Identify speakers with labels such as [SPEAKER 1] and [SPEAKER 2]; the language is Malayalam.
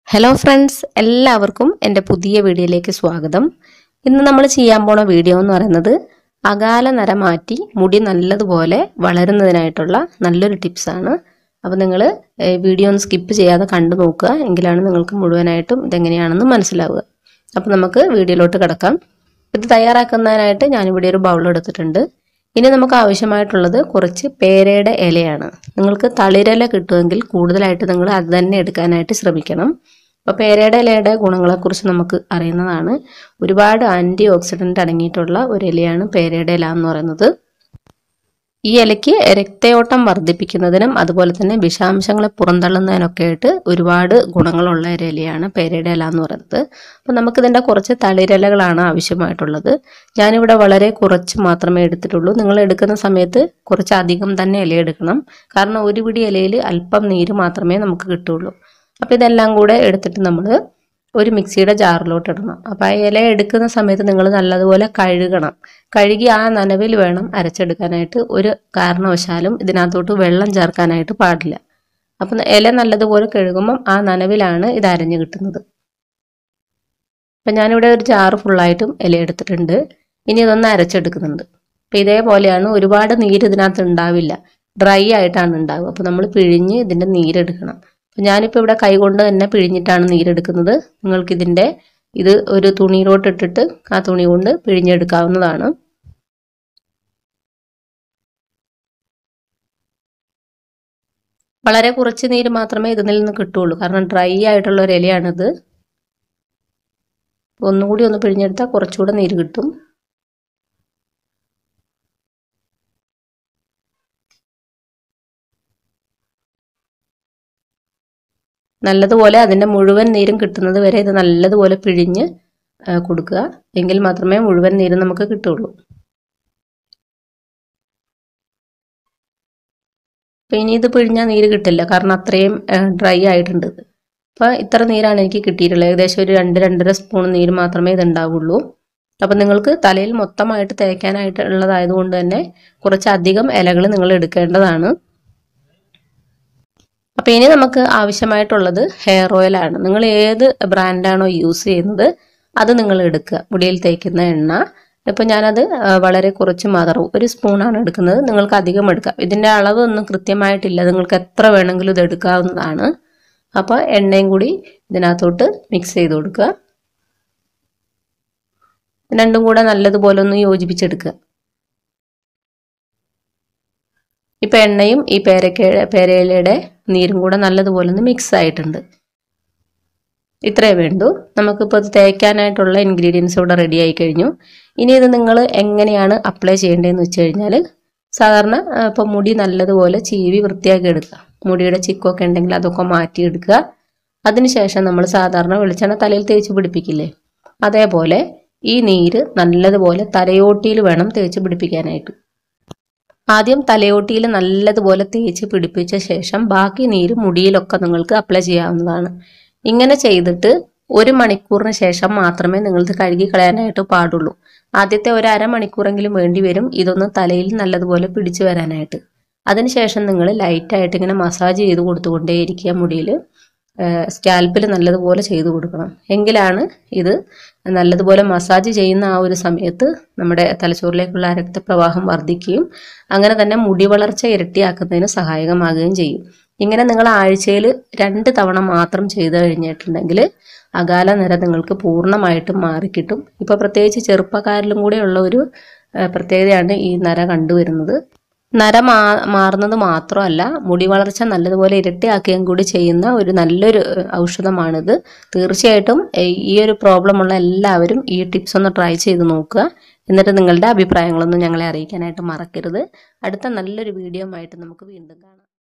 [SPEAKER 1] ഹലോ ഫ്രണ്ട്സ് എല്ലാവർക്കും എൻ്റെ പുതിയ വീഡിയോയിലേക്ക് സ്വാഗതം ഇന്ന് നമ്മൾ ചെയ്യാൻ പോണ വീഡിയോ എന്ന് പറയുന്നത് അകാല നര മാറ്റി മുടി നല്ലതുപോലെ വളരുന്നതിനായിട്ടുള്ള നല്ലൊരു ടിപ്സാണ് അപ്പോൾ നിങ്ങൾ വീഡിയോ ഒന്ന് സ്കിപ്പ് ചെയ്യാതെ കണ്ടു നോക്കുക എങ്കിലാണ് നിങ്ങൾക്ക് മുഴുവനായിട്ടും ഇതെങ്ങനെയാണെന്ന് മനസ്സിലാവുക അപ്പോൾ നമുക്ക് വീഡിയോയിലോട്ട് കിടക്കാം ഇത് തയ്യാറാക്കുന്നതിനായിട്ട് ഞാനിവിടെ ഒരു ബൗൾ എടുത്തിട്ടുണ്ട് ഇനി നമുക്ക് ആവശ്യമായിട്ടുള്ളത് കുറച്ച് പേരയുടെ ഇലയാണ് നിങ്ങൾക്ക് തളിരില കിട്ടുമെങ്കിൽ കൂടുതലായിട്ട് നിങ്ങൾ അത് തന്നെ എടുക്കാനായിട്ട് ശ്രമിക്കണം അപ്പോൾ പേരയുടെ ഇലയുടെ ഗുണങ്ങളെക്കുറിച്ച് നമുക്ക് അറിയുന്നതാണ് ഒരുപാട് ആൻറ്റി ഓക്സിഡൻ്റ് അടങ്ങിയിട്ടുള്ള ഒരു ഇലയാണ് പേരയുടെ ഇല എന്ന് പറയുന്നത് ഈ ഇലയ്ക്ക് രക്തയോട്ടം വർദ്ധിപ്പിക്കുന്നതിനും അതുപോലെ തന്നെ വിഷാംശങ്ങളെ പുറന്തള്ളുന്നതിനൊക്കെ ആയിട്ട് ഒരുപാട് ഗുണങ്ങളുള്ള ഒരു ഇലയാണ് പേരയുടെ ഇല എന്ന് പറയുന്നത് അപ്പോൾ നമുക്കിതിൻ്റെ കുറച്ച് തളിരിലകളാണ് ആവശ്യമായിട്ടുള്ളത് ഞാനിവിടെ വളരെ കുറച്ച് മാത്രമേ എടുത്തിട്ടുള്ളൂ നിങ്ങൾ എടുക്കുന്ന സമയത്ത് കുറച്ച് അധികം തന്നെ ഇല എടുക്കണം കാരണം ഒരു പിടി ഇലയിൽ അല്പം നീര് മാത്രമേ നമുക്ക് കിട്ടുള്ളൂ അപ്പോൾ ഇതെല്ലാം കൂടെ എടുത്തിട്ട് നമ്മൾ ഒരു മിക്സിയുടെ ജാറിലോട്ട് ഇടണം അപ്പോൾ ആ ഇല എടുക്കുന്ന സമയത്ത് നിങ്ങൾ നല്ലതുപോലെ കഴുകണം കഴുകി ആ നനവിൽ വേണം അരച്ചെടുക്കാനായിട്ട് ഒരു കാരണവശാലും ഇതിനകത്തോട്ട് വെള്ളം ചേർക്കാനായിട്ട് പാടില്ല അപ്പം ഇല നല്ലതുപോലെ കഴുകുമ്പം ആ നനവിലാണ് ഇത് അരഞ്ഞു കിട്ടുന്നത് അപ്പം ഞാനിവിടെ ഒരു ജാറ് ഫുള്ളായിട്ടും ഇല എടുത്തിട്ടുണ്ട് ഇനി ഇതൊന്ന് അരച്ചെടുക്കുന്നുണ്ട് അപ്പം ഇതേപോലെയാണ് ഒരുപാട് നീര് ഇതിനകത്ത് ഉണ്ടാവില്ല ഡ്രൈ ആയിട്ടാണ് ഉണ്ടാവുക അപ്പോൾ നമ്മൾ പിഴിഞ്ഞ് ഇതിൻ്റെ നീരെടുക്കണം അപ്പം ഞാനിപ്പോൾ ഇവിടെ കൈകൊണ്ട് തന്നെ പിഴിഞ്ഞിട്ടാണ് നീരെടുക്കുന്നത് നിങ്ങൾക്കിതിൻ്റെ ഇത് ഒരു തുണിയിലോട്ട് ഇട്ടിട്ട് ആ തുണി കൊണ്ട് പിഴിഞ്ഞെടുക്കാവുന്നതാണ് വളരെ കുറച്ച് നീര് മാത്രമേ ഇതിൽ നിന്ന് കിട്ടുള്ളൂ കാരണം ഡ്രൈ ആയിട്ടുള്ള ഒരു ഇലയാണിത് ഒന്നുകൂടി ഒന്ന് പിഴിഞ്ഞെടുത്താൽ കുറച്ചുകൂടെ നീര് കിട്ടും നല്ലതുപോലെ അതിൻ്റെ മുഴുവൻ നീരും കിട്ടുന്നത് വരെ ഇത് നല്ലതുപോലെ പിഴിഞ്ഞ് കൊടുക്കുക എങ്കിൽ മാത്രമേ മുഴുവൻ നീരും നമുക്ക് കിട്ടുള്ളൂ അപ്പം ഇനി ഇത് പിഴിഞ്ഞാൽ നീര് കിട്ടില്ല കാരണം അത്രയും ഡ്രൈ ആയിട്ടുണ്ട് ഇത് അപ്പോൾ ഇത്ര നീരാണ് എനിക്ക് കിട്ടിയിട്ടുള്ളത് ഏകദേശം ഒരു രണ്ട് രണ്ടര സ്പൂൺ നീര് മാത്രമേ ഇത് ഉണ്ടാവുള്ളൂ അപ്പം നിങ്ങൾക്ക് തലയിൽ മൊത്തമായിട്ട് തേക്കാനായിട്ട് ഉള്ളതായതുകൊണ്ട് തന്നെ കുറച്ചധികം ഇലകൾ നിങ്ങൾ എടുക്കേണ്ടതാണ് അപ്പോൾ ഇനി നമുക്ക് ആവശ്യമായിട്ടുള്ളത് ഹെയർ ഓയിലാണ് നിങ്ങൾ ഏത് ബ്രാൻഡാണോ യൂസ് ചെയ്യുന്നത് അത് നിങ്ങൾ എടുക്കുക മുടിയിൽ തേക്കുന്ന എണ്ണ ഇപ്പോൾ ഞാനത് വളരെ കുറച്ച് മാത്രം ഒരു സ്പൂണാണ് എടുക്കുന്നത് നിങ്ങൾക്ക് അധികം എടുക്കാം ഇതിൻ്റെ അളവ് ഒന്നും കൃത്യമായിട്ടില്ല നിങ്ങൾക്ക് എത്ര വേണമെങ്കിലും ഇത് എടുക്കാവുന്നതാണ് അപ്പോൾ എണ്ണയും കൂടി ഇതിനകത്തോട്ട് മിക്സ് ചെയ്ത് കൊടുക്കുക രണ്ടും കൂടെ നല്ലതുപോലെ ഒന്ന് യോജിപ്പിച്ചെടുക്കുക ഇപ്പം എണ്ണയും ഈ പേരക്ക പേരയിലയുടെ നീരും കൂടെ നല്ലതുപോലെ ഒന്ന് മിക്സ് ആയിട്ടുണ്ട് ഇത്രയേ വേണ്ടൂ നമുക്കിപ്പോൾ ഇത് തേക്കാനായിട്ടുള്ള ഇൻഗ്രീഡിയൻസ് ഇവിടെ റെഡി ആയി കഴിഞ്ഞു ഇനി ഇത് നിങ്ങൾ എങ്ങനെയാണ് അപ്ലൈ ചെയ്യേണ്ടതെന്ന് വെച്ച് കഴിഞ്ഞാൽ സാധാരണ ഇപ്പോൾ മുടി നല്ലതുപോലെ ചീവി വൃത്തിയാക്കി എടുക്കുക മുടിയുടെ ചിക്കൊക്കെ ഉണ്ടെങ്കിൽ അതൊക്കെ മാറ്റിയെടുക്കുക അതിനുശേഷം നമ്മൾ സാധാരണ വെളിച്ചെണ്ണ തലയിൽ തേച്ച് പിടിപ്പിക്കില്ലേ അതേപോലെ ഈ നീര് നല്ലതുപോലെ തലയോട്ടിയിൽ വേണം തേച്ച് പിടിപ്പിക്കാനായിട്ട് ആദ്യം തലയോട്ടിയിൽ നല്ലതുപോലെ തേച്ച് പിടിപ്പിച്ച ശേഷം ബാക്കി നീര് മുടിയിലൊക്കെ നിങ്ങൾക്ക് അപ്ലൈ ചെയ്യാവുന്നതാണ് ഇങ്ങനെ ചെയ്തിട്ട് ഒരു മണിക്കൂറിന് ശേഷം മാത്രമേ നിങ്ങൾക്ക് കഴുകി കളയാനായിട്ട് പാടുള്ളൂ ആദ്യത്തെ ഒരു അരമണിക്കൂറെങ്കിലും വേണ്ടി വരും ഇതൊന്ന് തലയിൽ നല്ലതുപോലെ പിടിച്ചു വരാനായിട്ട് അതിനുശേഷം നിങ്ങൾ ലൈറ്റായിട്ട് ഇങ്ങനെ മസാജ് ചെയ്ത് കൊടുത്തുകൊണ്ടേയിരിക്കുക മുടിയിൽ സ്കാൽപ്പിൽ നല്ലതുപോലെ ചെയ്തു കൊടുക്കണം എങ്കിലാണ് ഇത് നല്ലതുപോലെ മസാജ് ചെയ്യുന്ന ആ ഒരു സമയത്ത് നമ്മുടെ തലച്ചോറിലേക്കുള്ള രക്തപ്രവാഹം വർദ്ധിക്കുകയും അങ്ങനെ തന്നെ മുടി വളർച്ച ഇരട്ടിയാക്കുന്നതിന് സഹായകമാകുകയും ചെയ്യും ഇങ്ങനെ നിങ്ങൾ ആഴ്ചയിൽ രണ്ട് തവണ മാത്രം ചെയ്തു കഴിഞ്ഞിട്ടുണ്ടെങ്കിൽ അകാല നിര നിങ്ങൾക്ക് പൂർണ്ണമായിട്ടും മാറിക്കിട്ടും ഇപ്പോൾ പ്രത്യേകിച്ച് ചെറുപ്പക്കാരിലും കൂടെ ഉള്ള ഒരു പ്രത്യേകതയാണ് ഈ നര കണ്ടുവരുന്നത് നര മാ മാറുന്നത് മാത്രമല്ല മുടി വളർച്ച നല്ലതുപോലെ ഇരട്ടിയാക്കുകയും കൂടി ചെയ്യുന്ന ഒരു നല്ലൊരു ഔഷധമാണിത് തീർച്ചയായിട്ടും ഈ ഒരു പ്രോബ്ലം ഉള്ള എല്ലാവരും ഈ ടിപ്സ് ഒന്ന് ട്രൈ ചെയ്ത് നോക്കുക എന്നിട്ട് നിങ്ങളുടെ അഭിപ്രായങ്ങളൊന്നും ഞങ്ങളെ അറിയിക്കാനായിട്ട് മറക്കരുത് അടുത്ത നല്ലൊരു വീഡിയോ ആയിട്ട് നമുക്ക് വീണ്ടും കാണാം